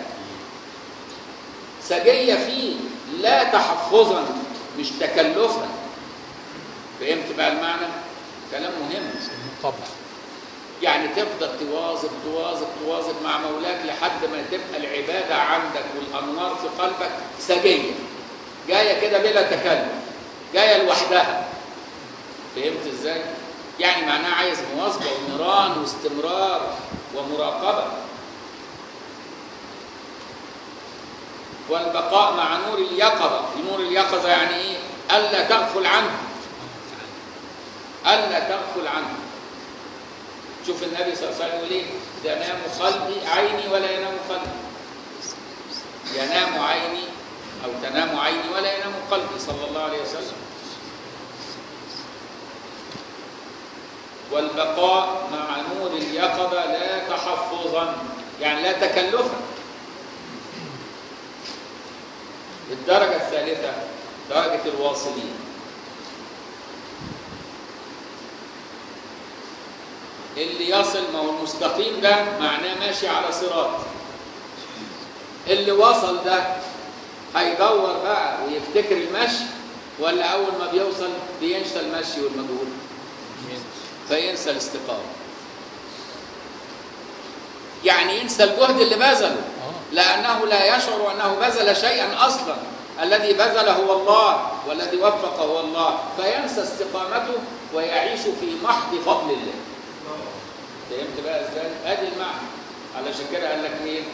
سجية فيه لا تحفظا مش تكلفا فهمت بقى المعنى؟ كلام مهم طبع يعني تفضل تواظب تواظب تواظب مع مولاك لحد ما تبقى العبادة عندك والأنوار في قلبك سجية جاية كده بلا تكلف جاية لوحدها فهمت ازاي؟ يعني معناها عايز مواظبة ونيران واستمرار ومراقبة والبقاء مع نور اليقظة نور اليقظة يعني ايه؟ ألا تغفل عنه ألا تغفل عنه شوف النبي صلى الله عليه وسلم يقول ايه؟ ينام قلبي عيني ولا ينام قلبي ينام عيني أو تنام عيني ولا ينام قلبي صلى الله عليه وسلم والبقاء مع نور اليقظة لا تحفظا يعني لا تكلفا الدرجة الثالثة درجة الواصلين اللي يصل ما هو المستقيم ده معناه ماشي على صراط اللي وصل ده هيدور بقى ويفتكر المشي ولا اول ما بيوصل بينسى المشي والمجهود فينسى الاستقامه يعني ينسى الجهد اللي بذله اه لانه لا يشعر انه بذل شيئا اصلا الذي بذل هو الله والذي وفق هو الله فينسى استقامته ويعيش في محض فضل الله فهمت بقى ازاي؟ ادي المعنى علشان كده قال لك ايه؟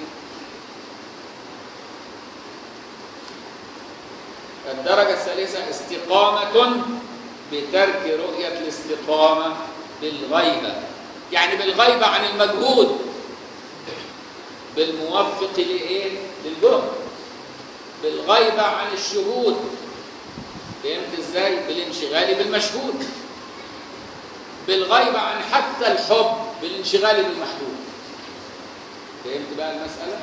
الدرجة الثالثة استقامة بترك رؤية الاستقامة بالغيبة يعني بالغيبة عن المجهود بالموفق لإيه؟ للجهد بالغيبة عن الشهود فهمت ازاي؟ بالانشغال بالمشهود بالغيبة عن حتى الحب بالانشغال بالمحبوب فهمت بقى المسألة؟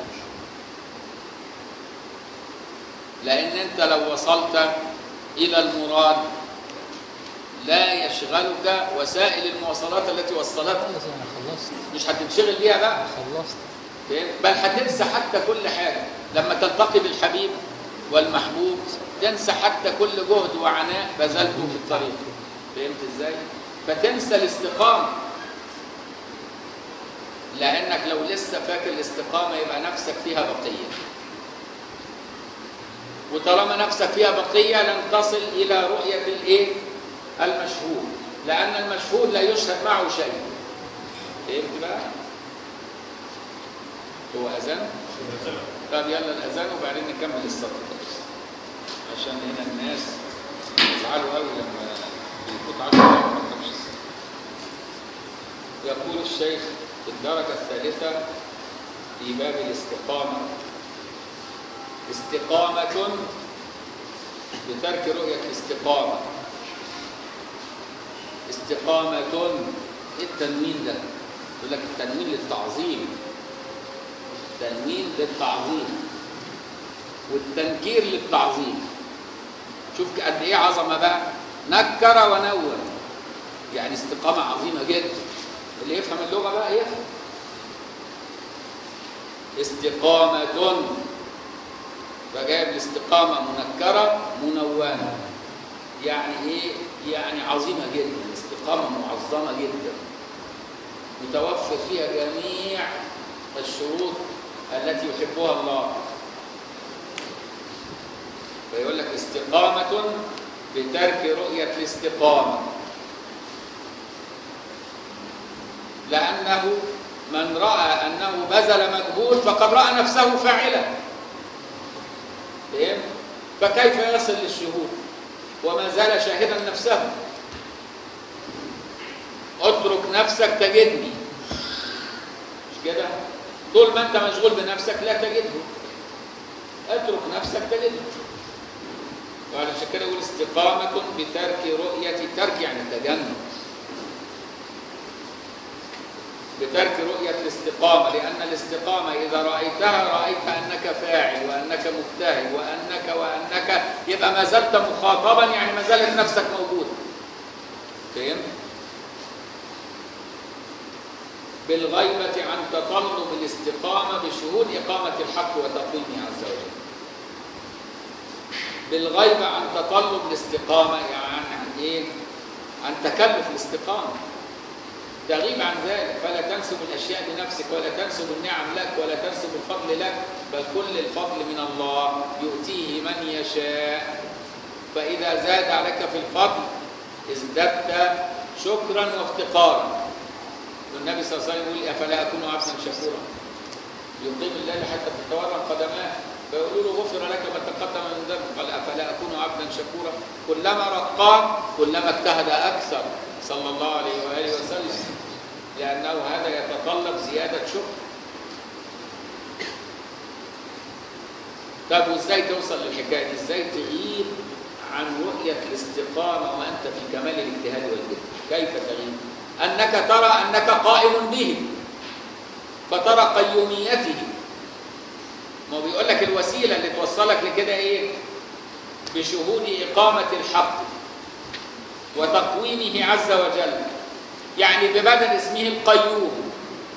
لأن أنت لو وصلت إلى المراد لا يشغلك وسائل المواصلات التي وصلتك خلص انا خلصت مش هتنشغل بيها بقى خلصت فهمت؟ بل هتنسى حتى كل حاجة لما تلتقي بالحبيب والمحبوب تنسى حتى كل جهد وعناء بذلته في الطريق فهمت ازاي؟ فتنسى الاستقامة لأنك لو لسه فاكر الاستقامة يبقى نفسك فيها بقية وطالما نفسك فيها بقية لن تصل إلى رؤية الإيه؟ المشهود لأن المشهود لا يشهد معه شيء فهمت بقى؟ هو أذان؟ طب يلا الأذان وبعدين نكمل السطر بس عشان هنا الناس يزعلوا قوي لما بيفوت 10 دقايق ما نكملش السطر يقول الشيخ في الدرجة الثالثة في باب الاستقامة استقامة بترك رؤية الاستقامة استقامة ايه التنوين ده؟ يقول لك التنوين للتعظيم تنوين للتعظيم والتنكير للتعظيم شوف قد ايه عظمه بقى نكر ونور يعني استقامه عظيمه جدا اللي يفهم اللغه بقى يفهم استقامه فجايب الاستقامه منكره منونه يعني ايه يعني عظيمه جدا استقامه معظمه جدا متوفر فيها جميع الشروط التي يحبها الله فيقول لك استقامة بترك رؤية الاستقامة لأنه من رأى أنه بذل مجهود فقد رأى نفسه فاعلا فهم؟ فكيف يصل للشهود وما زال شاهدا نفسه اترك نفسك تجدني مش كده طول ما انت مشغول بنفسك لا تجده اترك نفسك تجدها وعلشان كده يقول استقامة بترك رؤية ترك يعني تجنب بترك رؤية الاستقامة لأن الاستقامة إذا رأيتها رأيت أنك فاعل وأنك مجتهد وأنك وأنك يبقى ما زلت مخاطبا يعني ما زالت نفسك موجودة فهمت؟ بالغيبة عن تطلب الاستقامة بشهود إقامة الحق وتقويمه عز وجل بالغيبة عن تطلب الاستقامة يعني عن إيه؟ عن تكلف الاستقامة تغيب عن ذلك فلا تنسب الأشياء لنفسك ولا تنسب النعم لك ولا تنسب الفضل لك بل كل الفضل من الله يؤتيه من يشاء فإذا زاد عليك في الفضل ازددت شكرا وافتقارا والنبي صلى الله عليه وسلم يقول أفلا أكون عبدا شكورا يقيم الليل حتى تتورم قدماه فيقولوا له غفر لك ما تقدم من ذنبك قال أفلا أكون عبدا شكورا كلما رقى كلما اجتهد أكثر صلى الله عليه وآله وسلم لأنه هذا يتطلب زيادة شكر طب وازاي توصل للحكايه دي؟ ازاي تغيب عن رؤيه الاستقامه وانت في كمال الاجتهاد والجد؟ كيف تغيب؟ انك ترى انك قائم به فترى قيوميته ما هو بيقول لك الوسيله اللي توصلك لكده ايه؟ بشهود اقامه الحق وتقويمه عز وجل يعني ببدل اسمه القيوم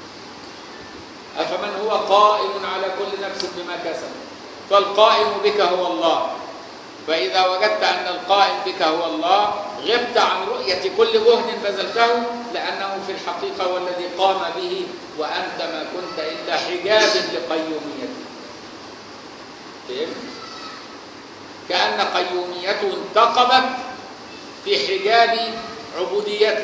أفمن هو قائم على كل نفس بما كسب فالقائم بك هو الله فإذا وجدت أن القائم بك هو الله غبت عن رؤية كل جهد بذلته لأنه في الحقيقة هو الذي قام به وأنت ما كنت إلا حجاب لقيوميته فهمت؟ كأن قيوميته انتقبت في حجاب عبوديته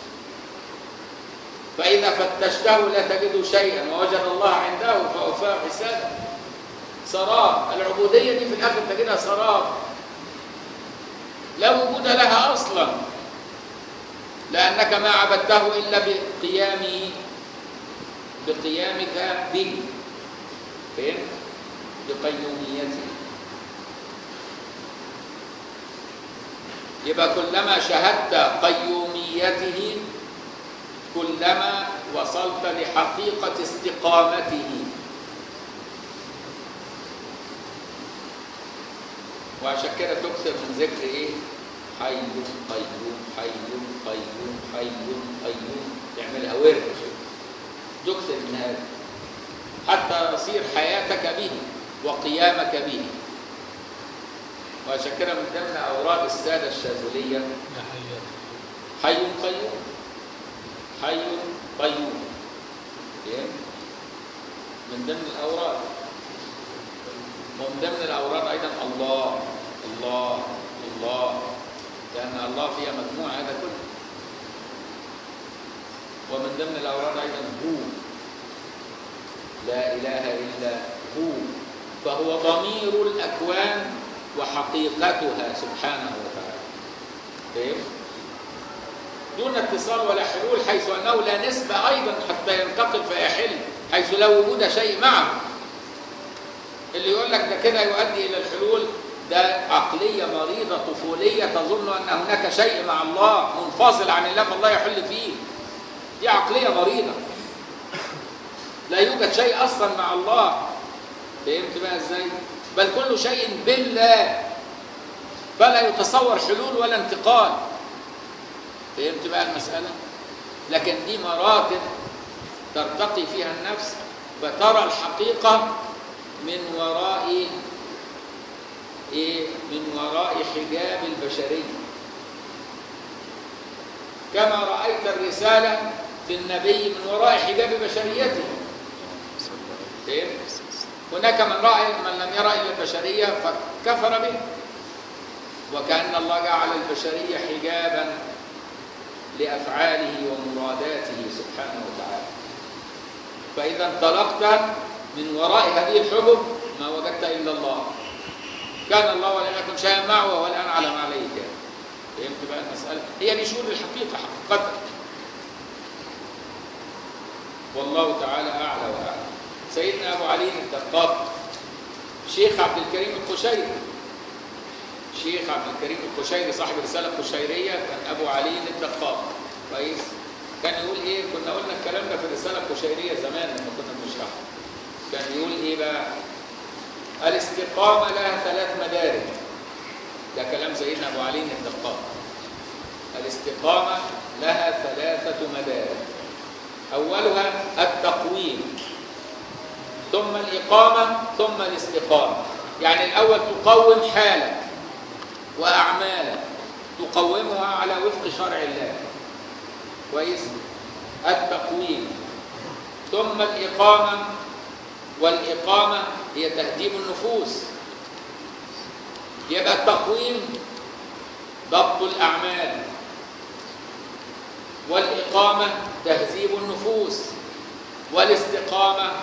فإذا فتشته لا تجد شيئا ووجد الله عنده فأوفاه حسابه سراب العبودية دي في الآخر تجدها سراب لا وجود لها أصلا لأنك ما عبدته إلا بقيامه بقيامك به فهمت؟ بقيوميته يبقى كلما شهدت قيوميته كلما وصلت لحقيقة استقامته وعشان كده تكثر من ذكر ايه؟ حي قيوم حي قيوم حي قيوم تعملها ورد تكثر من هذا حتى يصير حياتك به وقيامك به وعشان كده من ضمن اوراد الساده الشاذليه يا حيات حي قيوم حي قيوم فهمت؟ من ضمن الاوراد ومن ضمن الاوراد ايضا الله الله الله لان الله فيها مجموع هذا كله ومن ضمن الاوراد ايضا هو لا اله الا هو فهو ضمير الاكوان وحقيقتها سبحانه وتعالى فهمت؟ دون اتصال ولا حلول حيث انه لا نسبه ايضا حتى ينتقل فيحل حيث لا وجود شيء معه اللي يقول لك ده كده يؤدي الى الحلول ده عقليه مريضه طفوليه تظن ان هناك شيء مع الله منفصل عن الله فالله يحل فيه دي عقليه مريضه لا يوجد شيء اصلا مع الله فهمت بقى ازاي بل كل شيء بالله فلا يتصور حلول ولا انتقال فهمت بقى المسألة؟ لكن دي مراتب ترتقي فيها النفس فترى الحقيقة من وراء إيه؟ من وراء حجاب البشرية كما رأيت الرسالة في النبي من وراء حجاب بشريته فهمت؟ هناك من رأى من لم يرى إلا البشرية فكفر به وكأن الله جعل البشرية حجابا لأفعاله ومراداته سبحانه وتعالى فإذا انطلقت من وراء هذه الحجب ما وجدت إلا الله كان الله ولم يكن شيئا معه وهو الآن على ما عليه كان فهمت بقى المسألة هي دي شهود الحقيقة حقيقة والله تعالى أعلى وأعلى سيدنا أبو علي الدقاق شيخ عبد الكريم القشيري شيخ عبد الكريم القشيري صاحب رسالة قشيرية كان أبو علي الدقاق كويس كان يقول إيه كنا قلنا الكلام ده في الرسالة القشيرية زمان لما كنا بنشرحها كان يقول إيه بقى الاستقامة لها ثلاث مدارك ده كلام سيدنا أبو علي الدقاق الاستقامة لها ثلاثة مدارك أولها التقويم ثم الإقامة ثم الاستقامة يعني الأول تقوم حالك وأعمالك تقومها على وفق شرع الله كويس التقويم ثم الإقامة والإقامة هي تهذيب النفوس يبقى التقويم ضبط الأعمال والإقامة تهذيب النفوس والاستقامة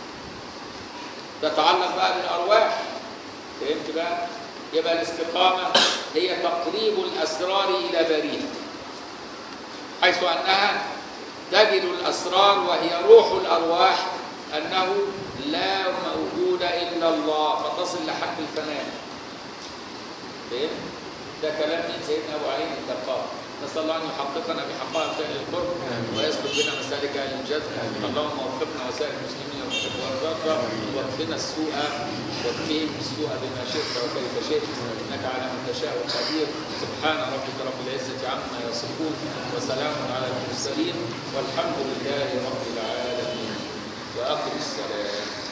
تتعلق بقى بالأرواح فهمت بقى؟ يبقى الاستقامة هي تقريب الأسرار إلى بريها حيث أنها تجد الأسرار وهي روح الأرواح أنه لا موجود إلا الله فتصل لحد الفناء فهمت؟ ده كلام من سيدنا أبو علي الدقاق نسأل الله أن يحققنا بحقائق أهل القرب ويسلك بنا مسالك أهل الجزم اللهم وفقنا وسائر المسلمين وارضاك واكفنا السوء واكفهم السوء بما شئت وكيف شئت إنك على من تشاء قدير سبحان ربك رب العزة عما يصفون وسلام على المرسلين والحمد لله رب العالمين وأقم الصلاة